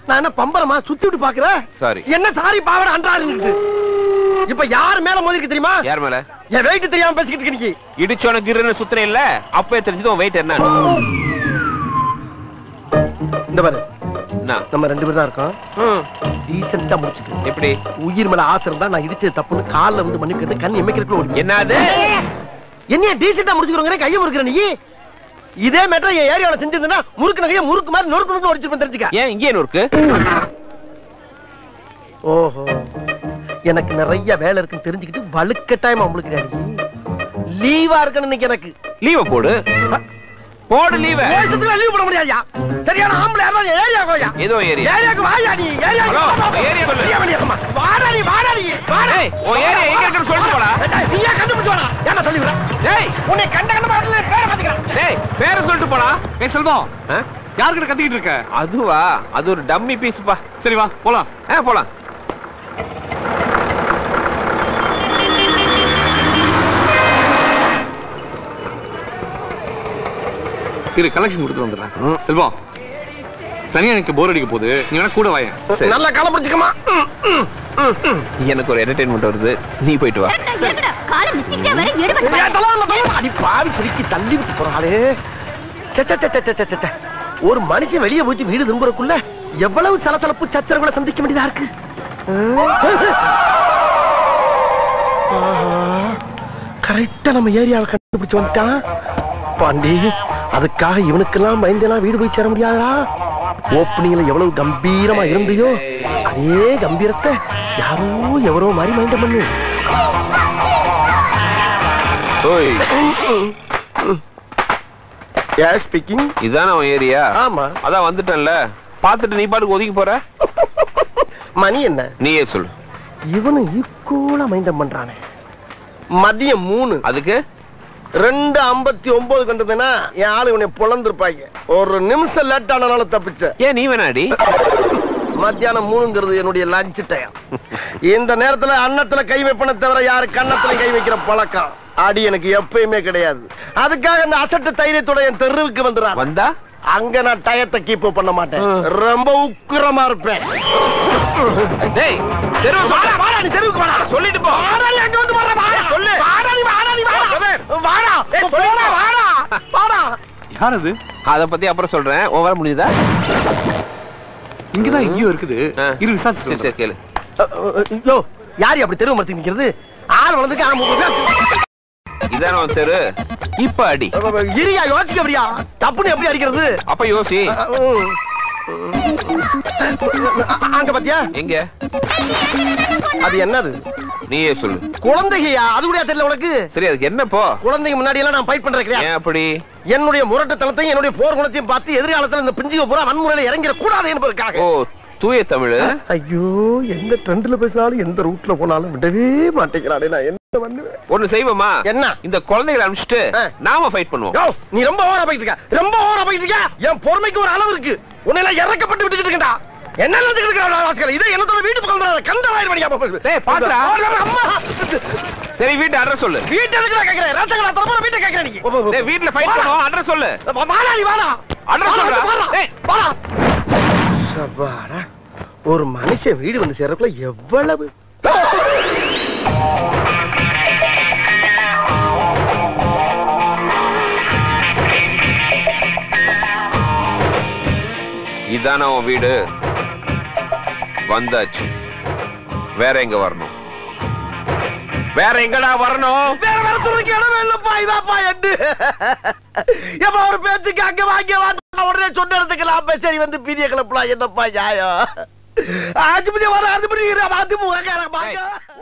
நான் என்ன பம்பரமா சுத்தி விட்டு பாக்குறேன் சாரி என்ன சாரி பாவட அன்றாரு இப்ப யார் மேல மோதிருக்கு தெரியுமா யார் மேல என் வெயிட் தெரியாம பேசிக்கிட்டு இருக்க நீ இடிச்சோன கிருன்னு சுத்துறேன் இல்ல அப்பவே தெரிஞ்சது உன் வெயிட் என்ன இந்த பாரு என்ன? நம்ம ரெண்டு பேரும் தான் இருக்கோம் ம், டீசெண்டா முடிச்சுட்டு எப்படி உயிர் மேல ஆசை இருந்தா நான் இடிச்சது தப்புன்னு கால்ல வந்து மன்னிப்பு கேட்டு கண் எமைக்கிறதுக்குள்ள ஓடி என்னது என்னைய டீசெண்டா முடிச்சுக்கிறோங்க கையை முறுக்குற நீ இதே மேட்டர் என் ஏரியாவில் செஞ்சிருந்தா முறுக்கு நகையை முறுக்கு மாதிரி நொறுக்கு நொறுக்கு உடைச்சிருப்பேன் தெரிஞ்சுக்க ஏன் இங்கே இருக்கு ஓஹோ எனக்கு நிறைய வேலை இருக்குன்னு தெரிஞ்சுக்கிட்டு வலுக்கட்டாயமா முழுக்கிறாரு லீவா இருக்குன்னு இன்னைக்கு எனக்கு லீவ போடு போடு லீவ லீவ் போட முடியாதுயா சரியான ஆம்பளை யாரா ஏரியா கோயா ஏதோ ஏரியா ஏரியாக்கு வாயா நீ ஏரியாக்கு ஹலோ, வா, வா, வா. ஏரியா சொல்லு. ஏரியா வெளியே வாம்மா. வாடா நீ வாடா நீ வாடா ஏய், உன் ஏரியா எங்க இருக்குன்னு சொல்லிட்டு போடா. ஏய், நீயா கண்டுபிடிச்சு வாடா ஏன்னா சொல்லி விட டேய் உன்னை கண்ட கண்ட பாடல பேரை மாத்திக்கிறேன் டேய் பேர சொல்லிட்டு போடா ஏய் செல்வம் ஆ? யாருக்கிட்ட கத்திக்கிட்டு இருக்க அதுவா அது ஒரு டம்மி பீஸ்ப்பா சரி வா போலாம் ஆ போலாம் இரு கலெக்ஷன் கொடுத்துட்டு வந்துடுறேன் செல்வம் தனியா எனக்கு போர் அடிக்க போகுது நீ வேணா கூட வாயேன் சரி. நல்லா காலம் பிடிச்சுக்கமா எனக்கு ஒரு என்டர்டைன்மெண்ட் வருது நீ போயிட்டு வா காலை மிச்சிக்கிட்டே வர ஈடுபட்டு அடி பாவி சிரிக்கி தள்ளி விட்டு போறாளே சே, சே, சே, சே, சே, சே, சே. ஒரு மனுஷன் வெளியே போயிட்டு வீடு திரும்புறக்குள்ள எவ்வளவு சலசலப்பு சச்சரவுகளை சந்திக்க வேண்டியதா இருக்கு கரெக்டா நம்ம ஏரியாவை கண்டுபிடிச்சு வந்துட்டான் பாண்டி அதுக்காக இவனுக்கெல்லாம் பயந்தெல்லாம் வீடு போய் சேர முடியாதா ஓப்பனிங்ல எவ்வளவு கம்பீரமா இருந்தியோ அதே கம்பீரத்தை யாரோ எவரோ மாதிரி மைண்ட பண்ணு ஓய் யார் ஸ்பீக்கிங் இதான உன் ஏரியா ஆமா அதான் வந்துட்டேன்ல பாத்துட்டு நீ பாட்டுக்கு ஒதுக்கி போற மணி என்ன நீயே சொல்லு இவனும் ஈக்குவலா மைண்டம் பண்றானே மதியம் மூணு அதுக்கு ரெண்டு ஐம்பத்தி ஒன்பது கண்டதுன்னா என் ஆளு இவனை பொழந்திருப்பாங்க ஒரு நிமிஷம் லேட் ஆனனால தப்பிச்ச ஏன் நீ வேணாடி மத்தியானம் மூணுங்கிறது என்னுடைய லஞ்ச் டைம் இந்த நேரத்துல அன்னத்துல கை வைப்பன தவிர யாரு கன்னத்துல கை வைக்கிற பழக்கம் அடி எனக்கு எப்பயுமே கிடையாது அதுக்காக இந்த அசட்டு தைரியத்தோட என் தெருவுக்கு வந்துடுறான் வந்தா அங்க நான் டயத்தை கீப் பண்ண மாட்டேன் ரொம்ப உக்கிரமா இருப்பேன் டேய் தெருவு வாடா, சொல்ல வாடா, நீ தெருவுக்கு வாடா. சொல்லிட்டு போ வாடா, நீ அங்க வந்து வாடா, வாடா. சொல்லு. வாடா, நீ வாடா, நீ வாடா. கதிர். வாடா. ஏய், சொல்லிட்டு போடா, போ. வாடா. வாடா. யார் அது அத பத்தி அப்புறம் சொல்றேன் உன் வர முடியுதா இங்கதான் எங்கேயோ இருக்குது ஆ. இரு சரி விசாரிச்சு சரி கேளு அ, அ, யோ, யாரு அப்படி தெருவு மரத்துக்கு நிக்கிறது ஆள் வளர்ந்துக்கு ஆள் முகம் இதான உன் தெரு இப்ப அடி இரியா யோசிக்க அப்படியா தப்புன்னு எப்படி அடிக்கிறது அப்ப யோசி அ, ம். அ, அங்க பாத்தியா எங்க அது என்னது நீயே சொல்லு குழந்தையா அது கூட தெரியல உனக்கு சரி அதுக்கு என்ன போ குழந்தைங்க முன்னாடி எல்லாம் நான் ஃபைட் பண்றேன் கிடையாது ஏன் அப்படி என்னுடைய முரட்டுத்தனத்தையும் என்னுடைய போர் குணத்தையும் பார்த்து எதிர்காலத்துல இந்த பிஞ்சுக பூரா வன்முறையில இறங்கிட கூடாது என்பதற்காக ஓ தூய தமிழ் ஐயோ எந்த ட்ரெண்ட்ல பேசினாலும் எந்த ரூட்ல போனாலும் விடவே மாட்டேங்கிறானே நான் என்ன பண்ணுவேன் ஒண்ணு செய்வோமா என்ன இந்த குழந்தைகளை அனுப்பிச்சிட்டு ஆ. நாம ஃபைட் பண்ணுவோம் யோ நீ ரொம்ப ஓவரா போயிட்டு இருக்க ரொம்ப ஓவரா போயிட்டு இருக்க என் பொறுமைக்கு ஒரு அளவு இருக்கு உன்னை எல்லாம் இறக்கப்பட்டு விட்டுட்டு இருக்கா என்ன நினைச்சுட்டு இருக்கிற வாசகர் இதை என்னத்தோட வீட்டு பக்கம் கந்த வாயிர் பண்ணியா டேய், பாத்துடா. அம்மா சரி வீட்டு அட்ரஸ் சொல்லு வீட்டு எதுக்கு நான் கேக்குறேன் ரசங்களா தரமா வீட்டை கேக்குறேன் நீ டேய் வீட்ல ஃபைட் பண்ணுவோம் அட்ரஸ் சொல்லு வாடா நீ வாடா அட்ரஸ் வாடா, சொல்றா. வாடா. டேய். வாடா. சப்பாடா. ஒரு மனுஷன் வீடு வந்து சேர்றதுக்குள்ள எவ்வளவு இதான உன் வீடு வந்தாச்சு வேற எங்க வரணும் வேற எங்கடா வரணும் வேற வேற சொல்றதுக்கு இடமே இல்லப்பா இதாப்பா எட்டு எப்ப ஒரு பேச்சுக்கு அங்க வாங்க வாங்க உடனே சொன்ன இடத்துக்கு நான் சரி வந்து பீதிய கிளப்பலாம் என்னப்பா நியாயம் ஆஜிபதி வர ஆஜிபதி அதிமுக பாக்க